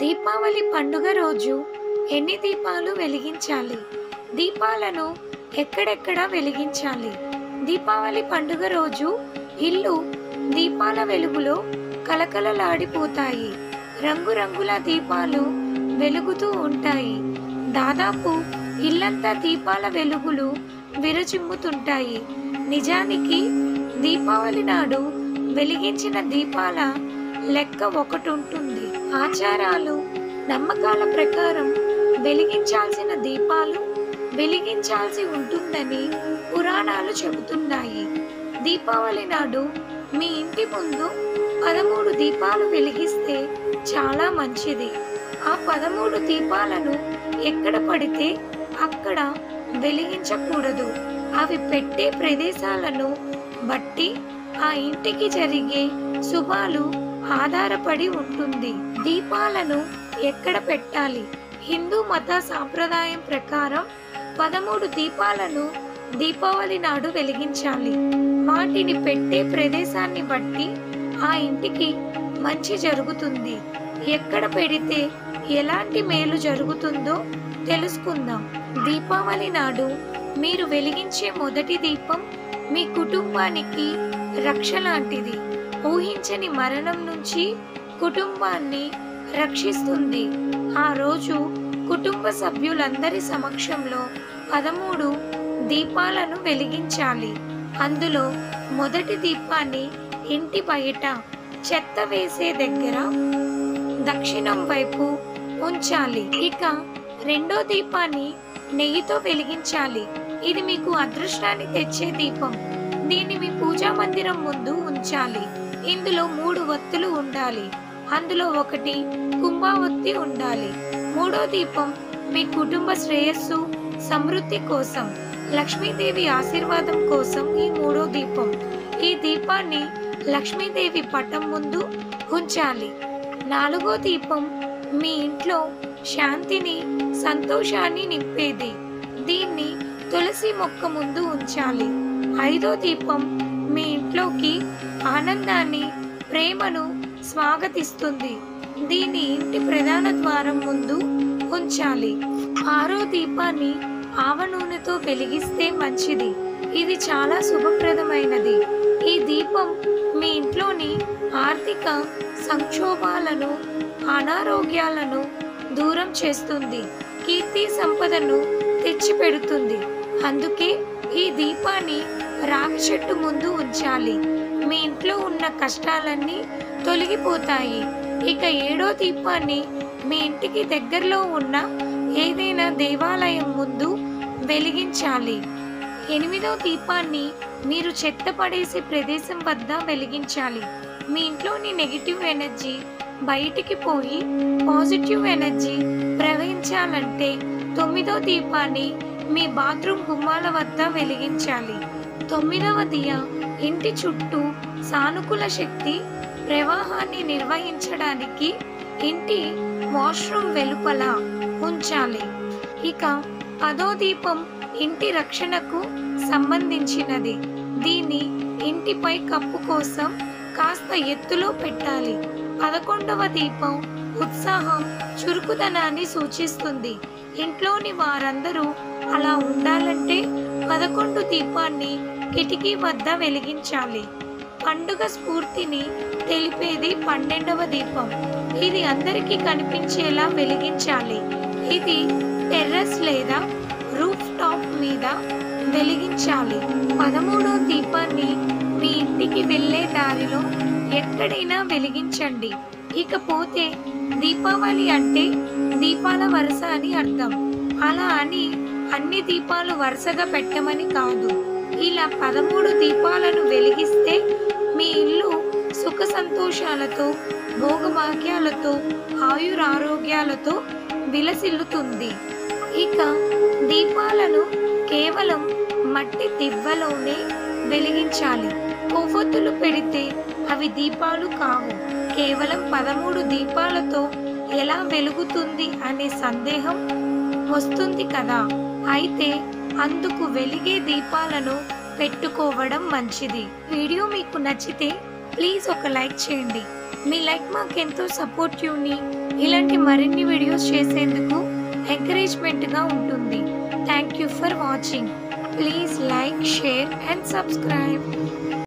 దీపావళి పండుగ రోజు ఎన్ని దీపాలు వెలిగించాలి దీపాలను ఎక్కడెక్కడ వెలిగించాలి దీపావళి పండుగ రోజు ఇల్లు దీపాల వెలుగులో కలకలలాడిపోతాయి రంగురంగుల దీపాలు వెలుగుతూ ఉంటాయి దాదాపు ఇల్లంతా దీపాల వెలుగులు విరచిమ్ముతుంటాయి నిజానికి దీపావళి నాడు వెలిగించిన దీపాల లెక్క ఒకటి ఉంటుంది ఆచారాలు నమ్మకాల ప్రకారం వెలిగించాల్సిన దీపాలు వెలిగించాల్సి ఉంటుందని పురాణాలు చెబుతున్నాయి దీపావళి నాడు మీ ఇంటి ముందు పదమూడు దీపాలు వెలిగిస్తే చాలా మంచిది ఆ పదమూడు దీపాలను ఎక్కడ పడితే అక్కడ వెలిగించకూడదు అవి పెట్టే ప్రదేశాలను బట్టి ఆ ఇంటికి జరిగే శుభాలు ఆధారపడి ఉంటుంది దీపాలను ఎక్కడ పెట్టాలి హిందూ మత సాంప్రదాయం ప్రకారం పదమూడు దీపాలను దీపావళి నాడు వెలిగించాలి వాటిని పెట్టే ప్రదేశాన్ని బట్టి ఆ ఇంటికి మంచి జరుగుతుంది ఎక్కడ పెడితే ఎలాంటి మేలు జరుగుతుందో తెలుసుకుందాం దీపావళి నాడు మీరు వెలిగించే మొదటి దీపం మీ కుటుంబానికి రక్ష లాంటిది ఊహించని మరణం నుంచి కుటుంబాన్ని రక్షిస్తుంది ఆ రోజు కుటుంబ సభ్యులందరి సమక్షంలో పదమూడు దీపాలను వెలిగించాలి అందులో మొదటి దీపాన్ని ఇంటి బయట చెత్త వేసే దగ్గర దక్షిణం వైపు ఉంచాలి ఇక రెండో దీపాన్ని నెయ్యితో వెలిగించాలి ఇది మీకు అదృష్టాన్ని తెచ్చే దీపం దీన్ని మీ పూజా మందిరం ముందు ఉంచాలి ఇందులో మూడు ఒత్తులు ఉండాలి అందులో ఒకటి కుంభావత్తి ఉండాలి మూడో దీపం మీ కుటుంబ శ్రేయస్సు సమృద్ధి కోసం లక్ష్మీదేవి ఆశీర్వాదం కోసం ఈ మూడో దీపం ఈ దీపాన్ని లక్ష్మీదేవి పటం ముందు ఉంచాలి నాలుగో దీపం మీ ఇంట్లో శాంతిని సంతోషాన్ని నింపేది దీన్ని తులసి మొక్క ముందు ఉంచాలి ఐదో దీపం మీ ఇంట్లోకి ఆనందాన్ని ప్రేమను స్వాగతిస్తుంది దీన్ని ఇంటి ప్రధాన ద్వారం ముందు ఉంచాలి ఆరో దీపాన్ని ఆవ నూనెతో వెలిగిస్తే మంచిది ఇది చాలా శుభప్రదమైనది ఈ దీపం మీ ఇంట్లోని ఆర్థిక సంక్షోభాలను అనారోగ్యాలను దూరం చేస్తుంది కీర్తి సంపదను తెచ్చిపెడుతుంది అందుకే ఈ దీపాన్ని రావి చెట్టు ముందు ఉంచాలి మీ ఇంట్లో ఉన్న కష్టాలన్నీ తొలగిపోతాయి ఇక ఏడో దీపాన్ని మీ ఇంటికి దగ్గరలో ఉన్న ఏదైనా దేవాలయం ముందు వెలిగించాలి ఎనిమిదో దీపాన్ని మీరు చెత్త పడేసే ప్రదేశం వద్ద వెలిగించాలి మీ ఇంట్లోని నెగిటివ్ ఎనర్జీ బయటికి పోయి పాజిటివ్ ఎనర్జీ ప్రవహించాలంటే తొమ్మిదో దీపాన్ని మీ బాత్రూమ్ గుమ్మాల వద్ద వెలిగించాలి తొమ్మిదవ దియ ఇంటి చుట్టూ సానుకూల శక్తి ప్రవాహాన్ని నిర్వహించడానికి ఇంటి వాష్రూమ్ వెలుపల ఉంచాలి ఇక పదో దీపం ఇంటి రక్షణకు సంబంధించినది దీన్ని ఇంటిపై కప్పు కోసం కాస్త ఎత్తులో పెట్టాలి పదకొండవ దీపం ఉత్సాహం చురుకుదనాన్ని సూచిస్తుంది ఇంట్లోని వారందరూ అలా ఉండాలంటే పదకొండు దీపాన్ని కిటికీ వద్ద వెలిగించాలి పండుగ స్ఫూర్తిని తెలిపేది పన్నెండవ దీపం ఇది అందరికీ కనిపించేలా వెలిగించాలి ఇది టెర్రస్ లేదా రూఫ్ టాప్ మీద వెలిగించాలి పదమూడో దీపాన్ని మీ ఇంటికి వెళ్ళే దారిలో ఎక్కడైనా వెలిగించండి ఇకపోతే దీపావళి అంటే దీపాల వరుస అని అర్థం అలా అని అన్ని దీపాలు వరుసగా పెట్టమని కాదు ఇలా పదమూడు దీపాలను వెలిగిస్తే మీ ఇల్లు సుఖ సంతోషాలతో భోగభాగ్యాలతో ఆయురారోగ్యాలతో విలసిల్లుతుంది ఇక దీపాలను కేవలం మట్టి దివ్వలోనే వెలిగించాలి కొవ్వొత్తులు పెడితే అవి దీపాలు కావు కేవలం పదమూడు దీపాలతో ఎలా వెలుగుతుంది అనే సందేహం వస్తుంది కదా అయితే అందుకు వెలిగే దీపాలను పెట్టుకోవడం మంచిది వీడియో మీకు నచ్చితే ప్లీజ్ ఒక లైక్ చేయండి మీ లైక్ మాకెంతో సపోర్టివ్ని ఇలాంటి మరిన్ని వీడియోస్ చేసేందుకు ఎంకరేజ్మెంట్గా ఉంటుంది thank you for watching please like share and subscribe